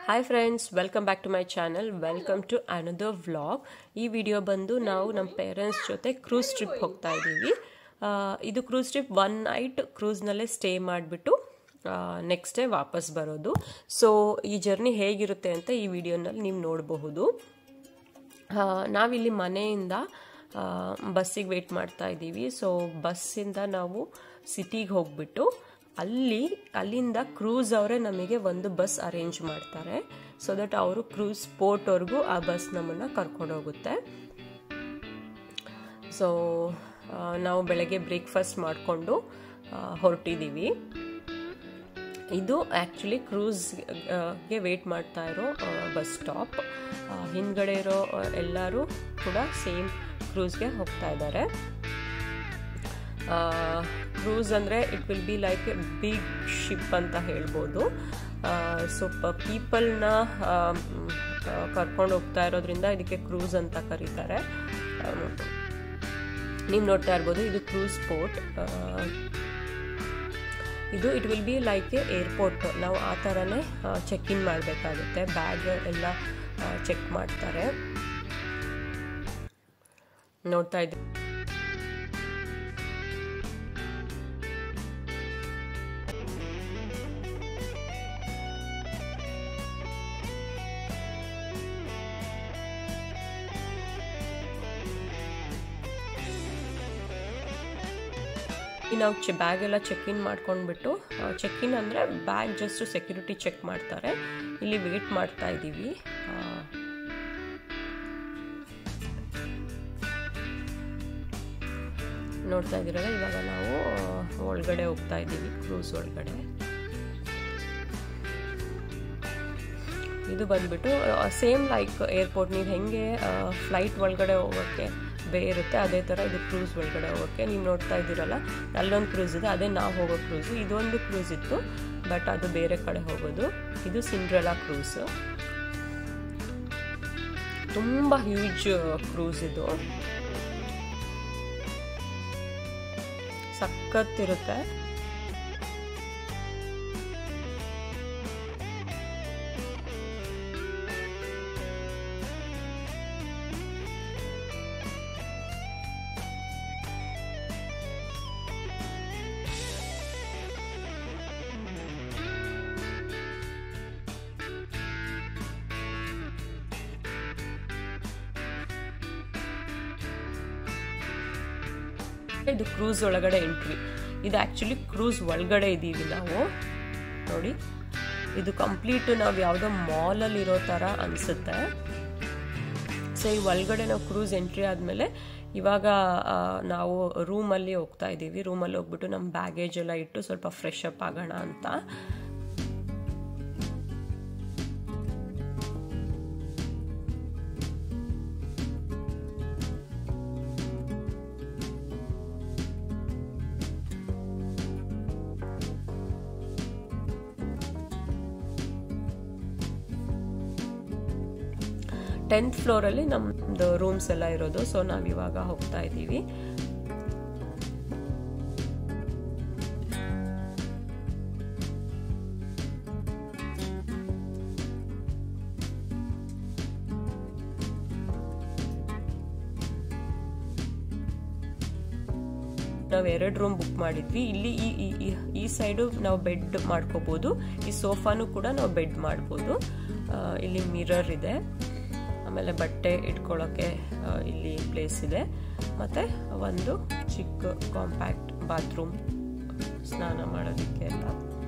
hi friends welcome back to my channel welcome to another vlog ಈ video ಬಂದು ನಾವು ನಮ್ಮ ಪೇರೆಂಟ್ಸ್ ಜೊತೆ ಕ್ರೂಸ್ ಟ್ರಿಪ್ ಹೋಗ್ತಾ ಇದ್ದೀವಿ ಆ, ಇದು ಕ್ರೂಸ್ ಟ್ರಿಪ್ ಒನ್ ನೈಟ್ ಕ್ರೂಸ್ನಲ್ಲೇ ಸ್ಟೇ ಮಾಡಿಬಿಟ್ಟು ನೆಕ್ಸ್ಟ್ ಡೇ ವಾಪಸ್ ಬರೋದು ಸೊ ಈ ಜರ್ನಿ ಹೇಗಿರುತ್ತೆ ಅಂತ ಈ ವಿಡಿಯೋನಲ್ಲಿ ನೀವು ನೋಡಬಹುದು ಆ, ನಾವಿಲ್ಲಿ ಮನೆಯಿಂದ ಬಸ್ಸಿಗೆ ವೆಯ್ಟ್ ಮಾಡ್ತಾ ಇದ್ದೀವಿ ಸೊ ಬಸ್ಸಿಂದ ನಾವು ಸಿಟಿಗೆ ಹೋಗ್ಬಿಟ್ಟು ಅಲ್ಲಿ ಅಲ್ಲಿಂದ ಕ್ರೂಸ್ ಅವರೇ ನಮಗೆ ಒಂದು ಬಸ್ ಅರೇಂಜ್ ಮಾಡ್ತಾರೆ ಸೊ ದಟ್ ಅವರು ಕ್ರೂಸ್ ಪೋರ್ಟ್ವರೆಗೂ ಆ ಬಸ್ ನಮ್ಮನ್ನು ಕರ್ಕೊಂಡು ಹೋಗುತ್ತೆ ಸೊ ನಾವು ಬೆಳಗ್ಗೆ ಬ್ರೇಕ್ಫಾಸ್ಟ್ ಮಾಡಿಕೊಂಡು ಹೊರಟಿದ್ದೀವಿ ಇದು ಆ್ಯಕ್ಚುಲಿ ಕ್ರೂಸ್ಗೆ ವೇಟ್ ಮಾಡ್ತಾ ಇರೋ ಬಸ್ ಸ್ಟಾಪ್ ಹಿಂದ್ಗಡೆ ಇರೋ ಆ, ಎಲ್ಲರೂ ಕೂಡ ಸೇಮ್ ಕ್ರೂಸ್ಗೆ ಹೋಗ್ತಾ ಇದ್ದಾರೆ ಕ್ರೂಸ್ ಅಂದರೆ it will be like a big ship ಅಂತ ಹೇಳ್ಬೋದು ಸೊ ಪೀಪಲ್ನ ಕರ್ಕೊಂಡು ಹೋಗ್ತಾ ಇರೋದ್ರಿಂದ ಇದಕ್ಕೆ ಕ್ರೂಸ್ ಅಂತ ಕರೀತಾರೆ ನೀವು ನೋಡ್ತಾ ಇರ್ಬೋದು ಇದು ಕ್ರೂಸ್ ಪೋರ್ಟ್ ಇದು it will be like a airport ನಾವು ಆ ಥರನೇ ಚೆಕ್ ಇನ್ ಮಾಡಬೇಕಾಗುತ್ತೆ ಬ್ಯಾಗ್ ಎಲ್ಲ ಚೆಕ್ ಮಾಡ್ತಾರೆ ನೋಡ್ತಾ ಇದ್ದೀವಿ ನಾವು ಚೆ ಬ್ಯಾಗ್ ಎಲ್ಲ ಚೆಕ್ ಇನ್ ಮಾಡ್ಕೊಂಡ್ಬಿಟ್ಟು ಚೆಕ್ ಇನ್ ಅಂದರೆ ಬ್ಯಾಗ್ ಜಸ್ಟ್ ಸೆಕ್ಯೂರಿಟಿ ಚೆಕ್ ಮಾಡ್ತಾರೆ ಇಲ್ಲಿ ವೇಟ್ ಮಾಡ್ತಾ ಇದ್ದೀವಿ ಆ, ನೋಡ್ತಾ ಇದ್ದೀರಲ್ಲ ಇವಾಗ ನಾವು ಆ, ಒಳಗಡೆ ಹೋಗ್ತಾ ಇದ್ದೀವಿ ಕ್ರೂಸ್ ಒಳಗಡೆ ಇದು ಬಂದ್ಬಿಟ್ಟು ಸೇಮ್ ಲೈಕ್ ಏರ್ಪೋರ್ಟ್ ನೀವು ಹೆಂಗೆ ಫ್ಲೈಟ್ ಒಳಗಡೆ ಹೋಗೋಕ್ಕೆ ಬೇ ಇರುತ್ತೆ ಅದೇ ಥರ ಇದು ಕ್ರೂಸ್ ಒಳಗಡೆ ಹೋಗೋಕ್ಕೆ ನೀವು ನೋಡ್ತಾ ಇದ್ದೀರಲ್ಲ ಅಲ್ಲೊಂದು ಕ್ರೂಸ್ ಇದೆ ಅದೇ ನಾವು ಹೋಗೋ ಕ್ರೂಸು ಇದೊಂದು ಕ್ರೂಸ್ ಇತ್ತು ಬಟ್ ಅದು ಬೇರೆ ಕಡೆ ಹೋಗೋದು ಇದು ಸಿಂಡ್ರೆಲಾ ಕ್ರೂಸ್ ತುಂಬ ಹ್ಯೂಜ್ ಕ್ರೂಸ್ ಇದು ಸಖತ್ತಿರುತ್ತೆ ಇದು ಕ್ರೂಸ್ ಒಳಗಡೆ ಎಂಟ್ರಿ ಇದು ಆ್ಯಕ್ಚುಲಿ ಕ್ರೂಸ್ ಒಳಗಡೆ ಇದ್ದೀವಿ ನಾವು ನೋಡಿ ಇದು ಕಂಪ್ಲೀಟ್ ನಾವು ಯಾವುದೋ ಮಾಲಲ್ಲಿ ಇರೋ ಥರ ಅನಿಸುತ್ತೆ ಸೊ ಈ ಒಳಗಡೆ ನಾವು ಕ್ರೂಸ್ ಎಂಟ್ರಿ ಆದಮೇಲೆ ಇವಾಗ ಆ, ನಾವು ರೂಮಲ್ಲಿ ಹೋಗ್ತಾ ಇದ್ದೀವಿ ರೂಮಲ್ಲಿ ಹೋಗ್ಬಿಟ್ಟು ನಮ್ಮ ಬ್ಯಾಗೇಜ್ ಎಲ್ಲ ಇಟ್ಟು ಸ್ವಲ್ಪ ಫ್ರೆಶ್ ಅಪ್ ಆಗೋಣ ಅಂತ ಟೆಂತ್ ಫ್ಲೋರಲ್ಲಿ ನಮ್ಮದು ರೂಮ್ಸ್ ಎಲ್ಲ ಇರೋದು ಸೊ ನಾವು ಇವಾಗ ಹೋಗ್ತಾ ಇದ್ದೀವಿ ನಾವು ಎರಡು ರೂಮ್ ಬುಕ್ ಮಾಡಿದ್ವಿ ಇಲ್ಲಿ ಈ ಈ- ಈ- ಈ ಸೈಡು ನಾವು ಬೆಡ್ ಮಾಡ್ಕೋಬೋದು ಈ ಸೋಫಾನು ಕೂಡ ನಾವು ಬೆಡ್ ಮಾಡ್ಬೋದು ಆ, ಇಲ್ಲಿ ಮಿರರ್ ಇದೆ ಆಮೇಲೆ ಬಟ್ಟೆ ಇಟ್ಕೊಳ್ಳೋಕ್ಕೆ ಆ, ಇಲ್ಲಿ ಪ್ಲೇಸ್ ಇದೆ ಮತ್ತು ಒಂದು ಚಿಕ್ಕ ಕಾಂಪ್ಯಾಕ್ಟ್ ಬಾತ್ರೂಮ್ ಸ್ನಾನ ಮಾಡೋದಕ್ಕೆ ಎಲ್ಲ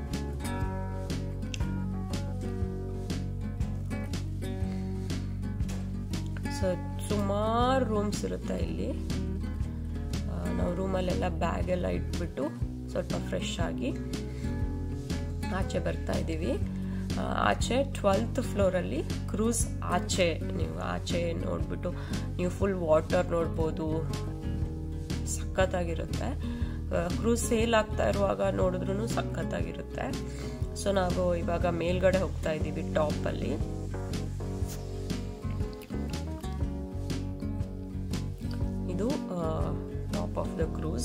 ಸೊ ಸುಮಾರು ರೂಮ್ಸ್ ಇರುತ್ತೆ ಇಲ್ಲಿ ಆ, ನಾವು ರೂಮಲ್ಲೆಲ್ಲ ಬ್ಯಾಗ್ ಎಲ್ಲ ಇಟ್ಬಿಟ್ಟು ಸ್ವಲ್ಪ ಫ್ರೆಶ್ ಆಗಿ ಆಚೆ ಬರ್ತಾ ಇದ್ದೀವಿ ಆ, ಆಚೆ ಟ್ವೆಲ್ತ್ ಫ್ಲೋರಲ್ಲಿ ಕ್ರೂಸ್ ಆಚೆ ನೀವು ಆಚೆ ನೋಡ್ಬಿಟ್ಟು ನೀವು ಫುಲ್ ವಾಟರ್ ನೋಡ್ಬೋದು ಸಖತ್ತಾಗಿರುತ್ತೆ ಕ್ರೂಸ್ ಸೇಲ್ ಆಗ್ತಾ ಇರುವಾಗ ನೋಡಿದ್ರೂ ಸಖತ್ತಾಗಿರುತ್ತೆ ಸೊ ನಾವು ಇವಾಗ ಮೇಲ್ಗಡೆ ಹೋಗ್ತಾ ಇದ್ದೀವಿ ಟಾಪಲ್ಲಿ ಇದು ಟಾಪ್ ಆಫ್ ದ ಕ್ರೂಸ್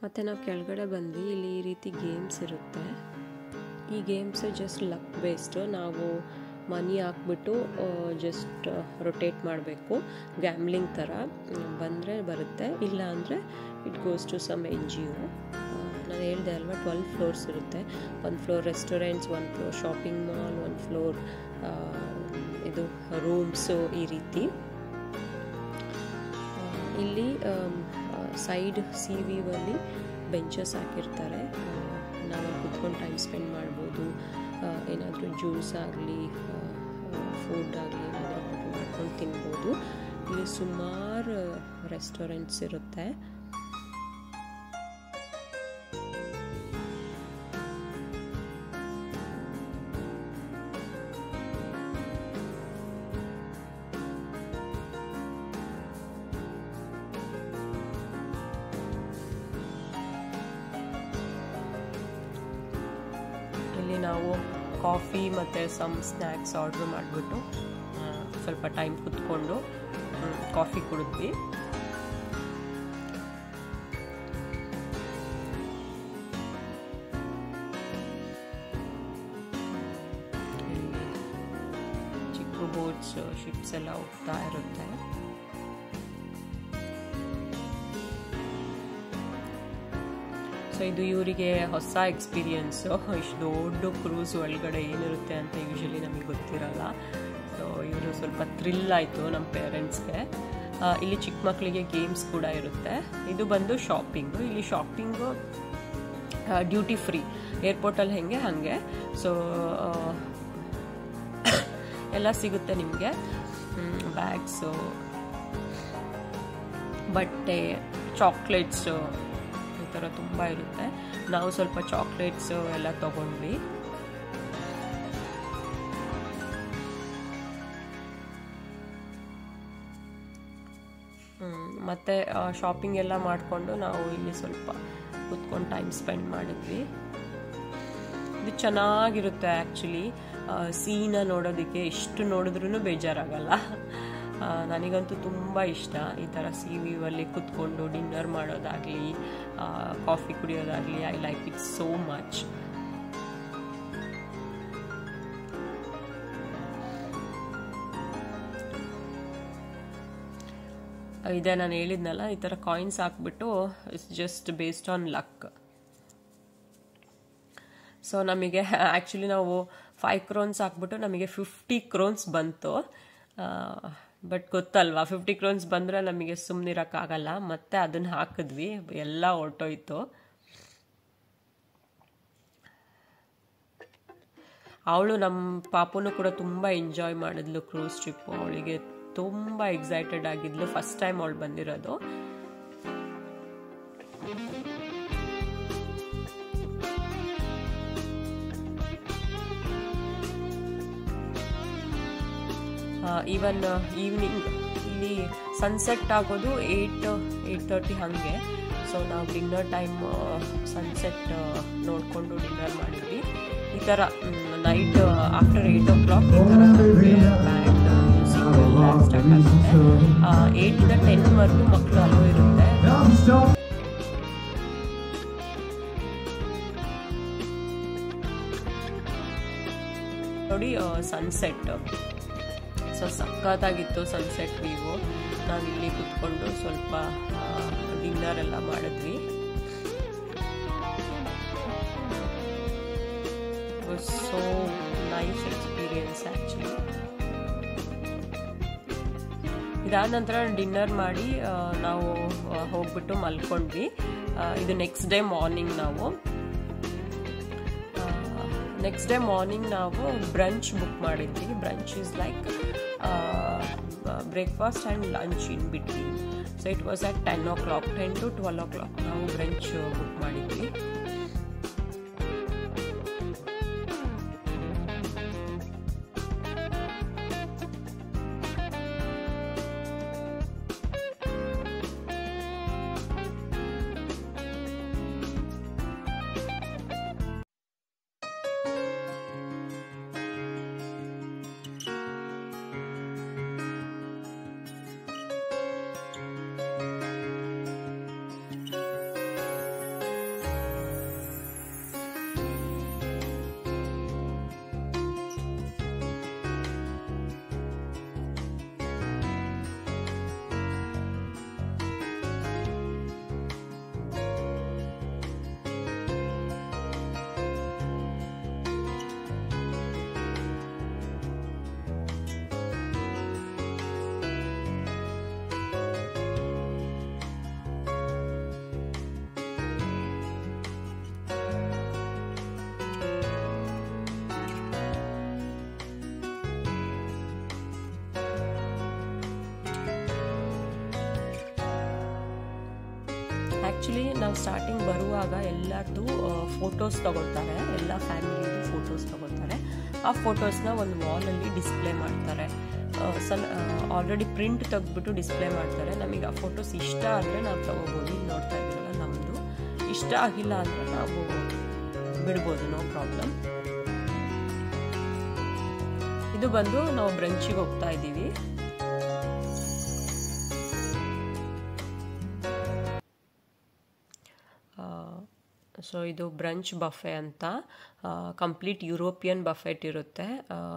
ಮತ್ತು ನಾವು ಕೆಳಗಡೆ ಬಂದ್ವಿ ಇಲ್ಲಿ ಈ ರೀತಿ ಗೇಮ್ಸ್ ಇರುತ್ತೆ ಈ ಗೇಮ್ಸ್ ಜಸ್ಟ್ ಲಕ್ ಬೇಸ್ಡು ನಾವು ಮನಿ ಹಾಕ್ಬಿಟ್ಟು ಜಸ್ಟ್ ರೊಟೇಟ್ ಮಾಡಬೇಕು ಗ್ಯಾಮ್ಲಿಂಗ್ ಥರ ಬಂದರೆ ಬರುತ್ತೆ ಇಲ್ಲ ಅಂದರೆ it goes to some N G O ನಾನು ಹೇಳಿದೆ ಅಲ್ವಾ ಟ್ವೆಲ್ ಫ್ಲೋರ್ಸ್ ಇರುತ್ತೆ ಒಂದು ಫ್ಲೋರ್ ರೆಸ್ಟೋರೆಂಟ್ಸ್ ಒಂದು ಫ್ಲೋರ್ ಶಾಪಿಂಗ್ ಮಾಲ್ ಒಂದು ಫ್ಲೋರ್ ಇದು ರೂಮ್ಸು ಈ ರೀತಿ ಇಲ್ಲಿ ಸೈಡ್ ಸಿ ವಿವಲ್ಲಿ ಬೆಂಚಸ್ ಹಾಕಿರ್ತಾರೆ ನಾವು ಕುತ್ಕೊಂಡು ಟೈಮ್ ಸ್ಪೆಂಡ್ ಮಾಡ್ಬೋದು ಏನಾದರೂ ಜ್ಯೂಸ್ ಆಗಲಿ ಫುಡ್ ಆಗಲಿ ಏನಾದರೂ ಆರ್ಡ್ರ್ ಮಾಡ್ಕೊಂಡು ತಿನ್ಬೋದು ಇಲ್ಲಿ ಸುಮಾರು ರೆಸ್ಟೋರೆಂಟ್ಸ್ ಇರುತ್ತೆ ಇಲ್ಲಿ ನಾವು ಕಾಫಿ ಮತ್ತು ಸಮ್ ಸ್ನ್ಯಾಕ್ಸ್ ಆರ್ಡ್ರ್ ಮಾಡಿಬಿಟ್ಟು ಸ್ವಲ್ಪ ಟೈಮ್ ಕುತ್ಕೊಂಡು ಕಾಫಿ ಕುಡಿದ್ವಿ ಚಿಕ್ಕ ಬೋಟ್ಸ್ ಶಿಪ್ಸ್ ಎಲ್ಲ ಹೋಗ್ತಾ ಇರುತ್ತೆ ಸೊ ಇದು ಇವರಿಗೆ ಹೊಸ ಎಕ್ಸ್ಪೀರಿಯನ್ಸು ಇಷ್ಟು ದೊಡ್ಡ ಕ್ರೂಸ್ ಒಳಗಡೆ ಏನಿರುತ್ತೆ ಅಂತ ಯೂಶಲಿ ನಮಗೆ ಗೊತ್ತಿರಲ್ಲ ಸೊ ಇವರು ಸ್ವಲ್ಪ ಥ್ರಿಲ್ ಆಯಿತು ನಮ್ಮ ಪೇರೆಂಟ್ಸ್ಗೆ ಇಲ್ಲಿ ಚಿಕ್ಕ ಮಕ್ಕಳಿಗೆ ಗೇಮ್ಸ್ ಕೂಡ ಇರುತ್ತೆ ಇದು ಬಂದು ಶಾಪಿಂಗು ಇಲ್ಲಿ ಶಾಪಿಂಗು ಡ್ಯೂಟಿ ಫ್ರೀ ಏರ್ಪೋರ್ಟಲ್ಲಿ ಹೆಂಗೆ ಹಾಗೆ ಸೊ ಎಲ್ಲ ಸಿಗುತ್ತೆ ನಿಮಗೆ ಬ್ಯಾಗ್ಸು ಬಟ್ಟೆ ಚಾಕ್ಲೇಟ್ಸು ಈ ಥರ ತುಂಬ ಇರುತ್ತೆ ನಾವು ಸ್ವಲ್ಪ ಚಾಕ್ಲೇಟ್ಸು ಎಲ್ಲ ತೊಗೊಂಡ್ವಿ ಮತ್ತು ಶಾಪಿಂಗ್ ಎಲ್ಲ ಮಾಡಿಕೊಂಡು ನಾವು ಇಲ್ಲಿ ಸ್ವಲ್ಪ ಕುತ್ಕೊಂಡು ಟೈಮ್ ಸ್ಪೆಂಡ್ ಮಾಡಿದ್ವಿ ಇದು ಚೆನ್ನಾಗಿರುತ್ತೆ ಆ್ಯಕ್ಚುಲಿ ಸೀನ ನೋಡೋದಕ್ಕೆ ಎಷ್ಟು ನೋಡಿದ್ರೂ ಬೇಜಾರಾಗಲ್ಲ ನನಗಂತೂ ತುಂಬ ಇಷ್ಟ ಈ ಥರ ಸಿ ವಿವಲ್ಲಿ ಕುತ್ಕೊಂಡು ಡಿನ್ನರ್ ಮಾಡೋದಾಗಲಿ ಕಾಫಿ ಕುಡಿಯೋದಾಗಲಿ I like it so much ಇದೇ ನಾನು ಹೇಳಿದ್ನಲ್ಲ ಈ ಥರ ಕಾಯಿನ್ಸ್ ಹಾಕ್ಬಿಟ್ಟು it's just based on luck so ನಮಗೆ ಆ್ಯಕ್ಚುಲಿ ನಾವು ಫೈವ್ ಕ್ರೋನ್ಸ್ ಹಾಕ್ಬಿಟ್ಟು ನಮಗೆ ಫಿಫ್ಟಿ ಕ್ರೋನ್ಸ್ ಬಂತು ಬಟ್ ಗೊತ್ತಲ್ವಾ ಫಿಫ್ಟಿ ಕ್ರೋನ್ಸ್ ಬಂದರೆ ನಮಗೆ ಸುಮ್ಮನಿರೋಕ್ಕಾಗಲ್ಲ ಮತ್ತೆ ಅದನ್ನು ಹಾಕಿದ್ವಿ ಎಲ್ಲ ಹೊರ್ಟೋಯ್ತು ಅವಳು ನಮ್ಮ ಪಾಪುನು ಕೂಡ ತುಂಬ ಎಂಜಾಯ್ ಮಾಡಿದ್ಲು ಕ್ರೂಸ್ ಟ್ರಿಪ್ಪು ಅವಳಿಗೆ ತುಂಬ ಎಕ್ಸೈಟೆಡ್ ಆಗಿದ್ಲು ಫಸ್ಟ್ ಟೈಮ್ ಅವಳು ಬಂದಿರೋದು ಈವನ್ ಈವ್ನಿಂಗ್ ಇಲ್ಲಿ ಸನ್ಸೆಟ್ ಆಗೋದು ಏಯ್ಟ್ ಏಯ್ಟ್ ತರ್ಟಿ ಹಾಗೆ ಸೊ ನಾವು ಡಿನ್ನರ್ ಟೈಮ್ ಸನ್ಸೆಟ್ ನೋಡಿಕೊಂಡು ಡಿನ್ನರ್ ಮಾಡಿದ್ವಿ ಈ ಥರ night after eight o'clock ಈ ಥರ ಬ್ಯಾಂಡ್ ಮ್ಯೂಸಿಕ್ ಎಲ್ಲ ಸ್ಟಾರ್ಟ್ ಆಗುತ್ತೆ ಏಯ್ಟಿಂದ ಟೆನ್ವರೆಗೂ ಮಕ್ಕಳು ಅಲ್ಲೂ ಇರುತ್ತೆ ನೋಡಿ ಸನ್ಸೆಟ್ ಸೊ ಸಖತ್ತಾಗಿತ್ತು ಸನ್ಸೆಟ್ ವ್ಯೂವು ನಾವಿಲ್ಲಿ ಕುತ್ಕೊಂಡು ಸ್ವಲ್ಪ ಡಿನ್ನರ್ ಎಲ್ಲ ಮಾಡಿದ್ವಿ ಸೋ ನೈಸ್ ಎಕ್ಸ್ಪೀರಿಯನ್ಸ್ ಆ್ಯಕ್ಚುಲಿ ಇದಾದ ನಂತರ ಡಿನ್ನರ್ ಮಾಡಿ ನಾವು ಹೋಗ್ಬಿಟ್ಟು ಮಲ್ಕೊಂಡ್ವಿ ಇದು ನೆಕ್ಸ್ಟ್ ಡೇ ಮಾರ್ನಿಂಗ್ ನಾವು ನೆಕ್ಸ್ಟ್ ಡೇ ಮಾರ್ನಿಂಗ್ ನಾವು ಬ್ರಂಚ್ ಬುಕ್ ಮಾಡಿದ್ವಿ brunch is like breakfast and lunch in between so it was at ten o'clock ten to twelve o'clock ನಾವು ಬ್ರಂಚ್ ಬುಕ್ ಮಾಡಿದ್ವಿ ಆ್ಯಕ್ಚುಲಿ ನಾವು starting ಬರುವಾಗ ಎಲ್ಲರದ್ದು photos ತೊಗೊಳ್ತಾರೆ ಎಲ್ಲ ಫ್ಯಾಮಿಲಿದು ಫೋಟೋಸ್ ತೊಗೊಳ್ತಾರೆ ಆ ಫೋಟೋಸ್ನ ಒಂದು ವಾಲಲ್ಲಿ ಡಿಸ್ಪ್ಲೇ ಮಾಡ್ತಾರೆ ಸಣ್ಣ ಆಲ್ರೆಡಿ ಪ್ರಿಂಟ್ ತೆಗೆದ್ಬಿಟ್ಟು ಡಿಸ್ಪ್ಲೇ ಮಾಡ್ತಾರೆ ನಮಗೆ ಆ ಫೋಟೋಸ್ ಇಷ್ಟ ಆದರೆ ನಾವು ತೊಗೋಬೋದು ಈಗ ನೋಡ್ತಾ ಇದ್ದೀರಲ್ಲ ನಮ್ಮದು ಇಷ್ಟ ಆಗಿಲ್ಲ ಅಂದರೆ ನಾವು ಬಿಡ್ಬೋದು ನೋ ಪ್ರಾಬ್ಲಮ್ ಇದು ಬಂದು ನಾವು ಬ್ರಂಚಿಗೆ ಹೋಗ್ತಾ ಇದ್ದೀವಿ ಸೊ ಇದು ಬ್ರಂಚ್ ಬಫೆ ಅಂತ ಕಂಪ್ಲೀಟ್ ಯುರೋಪಿಯನ್ ಬಫೆಟ್ ಇರುತ್ತೆ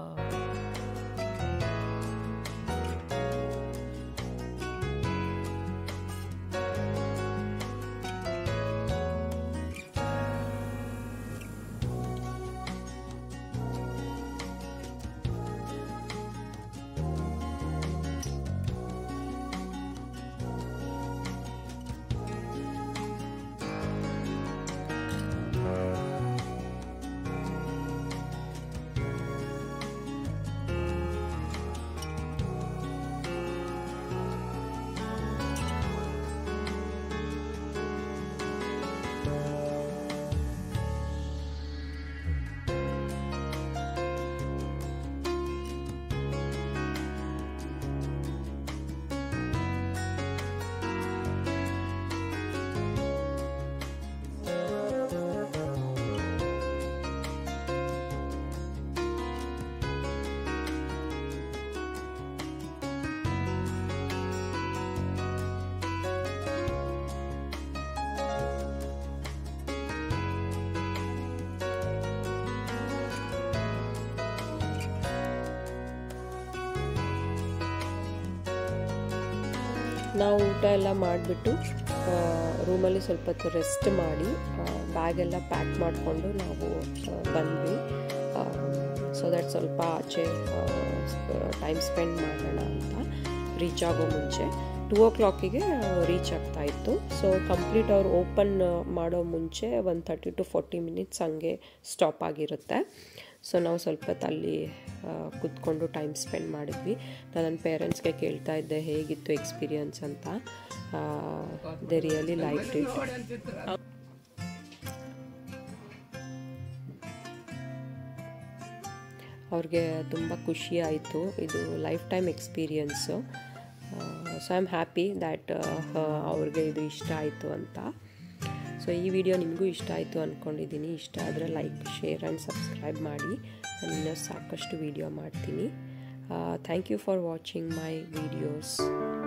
ನಾವು ಊಟ ಎಲ್ಲ ಮಾಡಿಬಿಟ್ಟು ರೂಮಲ್ಲಿ ಸ್ವಲ್ಪ ಹೊತ್ತು ರೆಸ್ಟ್ ಮಾಡಿ ಬ್ಯಾಗೆಲ್ಲ ಪ್ಯಾಕ್ ಮಾಡಿಕೊಂಡು ನಾವು ಬಂದ್ವಿ ಸೊ ದಟ್ ಸ್ವಲ್ಪ ಆಚೆ ಟೈಮ್ ಸ್ಪೆಂಡ್ ಮಾಡೋಣ ಅಂತ ರೀಚ್ ಆಗೋ ಮುಂಚೆ ಟೂ ಓ ಕ್ಲಾಕಿಗೆ ರೀಚ್ ಆಗ್ತಾ ಇತ್ತು ಸೊ ಕಂಪ್ಲೀಟ್ ಅವ್ರು ಓಪನ್ ಮಾಡೋ ಮುಂಚೆ ಒಂದು ತರ್ಟಿ ಟು ಫೋರ್ಟಿ ಮಿನಿಟ್ಸ್ ಹಂಗೆ ಸ್ಟಾಪ್ ಆಗಿರುತ್ತೆ ಸೊ ನಾವು ಸ್ವಲ್ಪ ಅಲ್ಲಿ ಕೂತ್ಕೊಂಡು ಟೈಮ್ ಸ್ಪೆಂಡ್ ಮಾಡಿದ್ವಿ ನಾನು ನನ್ನ ಪೇರೆಂಟ್ಸ್ಗೆ ಕೇಳ್ತಾ ಇದ್ದೆ ಹೇಗಿತ್ತು ಎಕ್ಸ್ಪೀರಿಯನ್ಸ್ ಅಂತ ದೆ ರಿಯಲಿ ಲೈಕ್ ಇಟ್ ಅವ್ರಿಗೆ ತುಂಬ ಖುಷಿ ಆಯಿತು ಇದು life time experience so I am happy that ಅವ್ರಿಗೆ ಇದು ಇಷ್ಟ ಆಯಿತು ಅಂತ ಸೊ ಈ ವಿಡಿಯೋ ನಿಮಗೂ ಇಷ್ಟ ಆಯಿತು ಅಂದ್ಕೊಂಡಿದ್ದೀನಿ ಇಷ್ಟ ಆದರೆ ಲೈಕ್ ಶೇರ್ ಆ್ಯಂಡ್ ಸಬ್ಸ್ಕ್ರೈಬ್ ಮಾಡಿ ನಾನು ಇನ್ನೂ ಸಾಕಷ್ಟು ವಿಡಿಯೋ ಮಾಡ್ತೀನಿ thank you for watching my videos